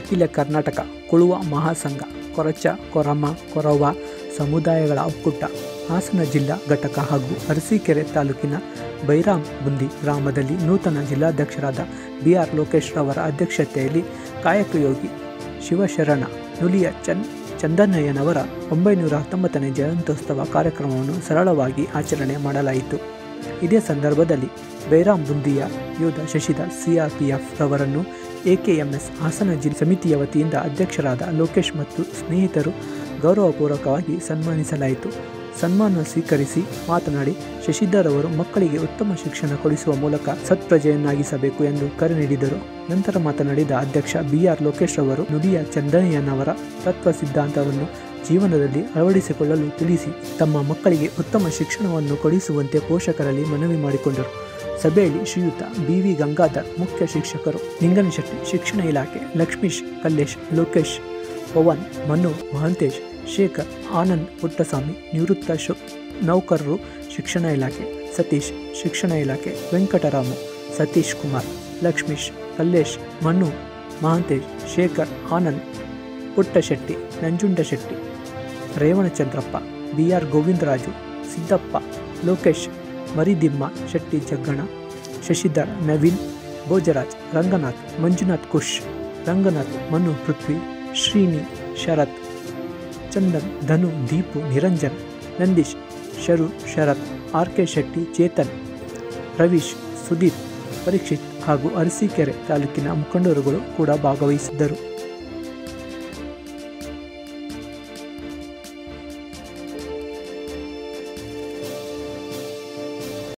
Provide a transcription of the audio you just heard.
ಅಖಿಲ ಕರ್ನಾಟಕ ಕುಳುವ ಮಹಾಸಂಘ ಕೊರಚ ಕೊರಮ ಕೊರವ ಸಮುದಾಯಗಳ ಒಕ್ಕೂಟ ಹಾಸನ ಜಿಲ್ಲಾ ಘಟಕ ಹಾಗೂ ಅರಸೀಕೆರೆ ತಾಲೂಕಿನ ಬೈರಾಮ್ ಬುಂದಿ ಗ್ರಾಮದಲ್ಲಿ ನೂತನ ಜಿಲ್ಲಾಧ್ಯಕ್ಷರಾದ ಬಿ ಆರ್ ಲೋಕೇಶ್ ರವರ ಅಧ್ಯಕ್ಷತೆಯಲ್ಲಿ ಕಾಯಕಯೋಗಿ ಶಿವಶರಣ ನುಲಿಯ ಚನ್ ಚಂದನ್ನಯ್ಯನವರ ಒಂಬೈನೂರ ಹತ್ತೊಂಬತ್ತನೇ ಜಯಂತ್ಯೋತ್ಸವ ಕಾರ್ಯಕ್ರಮವನ್ನು ಸರಳವಾಗಿ ಆಚರಣೆ ಮಾಡಲಾಯಿತು ಇದೇ ಸಂದರ್ಭದಲ್ಲಿ ಬೈರಾಮ್ ಬುಂದಿಯ ಯೋಧ ಶಶಿಧರ್ ಸಿಆರ್ಪಿಎಫ್ ರವರನ್ನು ಎಕೆಎಂಎಸ್ ಹಾಸನ ಜಿಲ್ಲಾ ಸಮಿತಿಯ ವತಿಯಿಂದ ಅಧ್ಯಕ್ಷರಾದ ಲೋಕೇಶ್ ಮತ್ತು ಸ್ನೇಹಿತರು ಗೌರವಪೂರ್ವಕವಾಗಿ ಸನ್ಮಾನಿಸಲಾಯಿತು ಸನ್ಮಾನ ಸ್ವೀಕರಿಸಿ ಮಾತನಾಡಿ ಶಶಿಧರ್ ಅವರು ಮಕ್ಕಳಿಗೆ ಉತ್ತಮ ಶಿಕ್ಷಣ ಕೊಡಿಸುವ ಮೂಲಕ ಸತ್ಪ್ರಜೆಯನ್ನಾಗಿಸಬೇಕು ಎಂದು ಕರೆ ನೀಡಿದರು ನಂತರ ಮಾತನಾಡಿದ ಅಧ್ಯಕ್ಷ ಬಿ ಆರ್ ಲೋಕೇಶ್ ಅವರು ನುಡಿಯ ಚಂದನಯ್ಯನವರ ತತ್ವ ಸಿದ್ಧಾಂತವನ್ನು ಜೀವನದಲ್ಲಿ ಅಳವಡಿಸಿಕೊಳ್ಳಲು ತಿಳಿಸಿ ತಮ್ಮ ಮಕ್ಕಳಿಗೆ ಉತ್ತಮ ಶಿಕ್ಷಣವನ್ನು ಕೊಡಿಸುವಂತೆ ಪೋಷಕರಲ್ಲಿ ಮನವಿ ಮಾಡಿಕೊಂಡರು ಸಭೆಯಲ್ಲಿ ಶ್ರೀಯುತ ಬಿ ವಿ ಗಂಗಾಧರ್ ಮುಖ್ಯ ಶಿಕ್ಷಕರು ನಿಂಗನಶೆಟ್ಟಿ ಶಿಕ್ಷಣ ಇಲಾಖೆ ಲಕ್ಷ್ಮೀಶ್ ಕಲ್ಲೇಶ್ ಲೋಕೇಶ್ ಪವನ್ ಮನು ಮಹಂತೇಶ್ ಶೇಖರ್ ಆನಂದ್ ಪುಟ್ಟಸ್ವಾಮಿ ನಿವೃತ್ತ ಶು ನೌಕರರು ಶಿಕ್ಷಣ ಇಲಾಖೆ ಸತೀಶ್ ಶಿಕ್ಷಣ ಇಲಾಖೆ Venkataramu Satish Kumar Lakshmish Kallesh Manu Mahantesh Shekhar Anand Puttashetty Nanjundashetty Revanachandrappa B R Govindaraju Siddappa Lokesh Maridimma Shetty Jaggana Shashidhar Naveen Bhojaraj Ranganath Manjunath Kush Ranganath Manu Prithvi Srini Sharath Chandan Dhanu Deepu Niranjan Nandish Sharu Sharath R K Shetty Chetan Ravish Sudeep Parikshit ಹಾಗೂ ಅರಸೀಕೆರೆ ತಾಲೂಕಿನ ಮುಖಂಡರುಗಳು ಕೂಡ ಭಾಗವಹಿಸಿದ್ದರು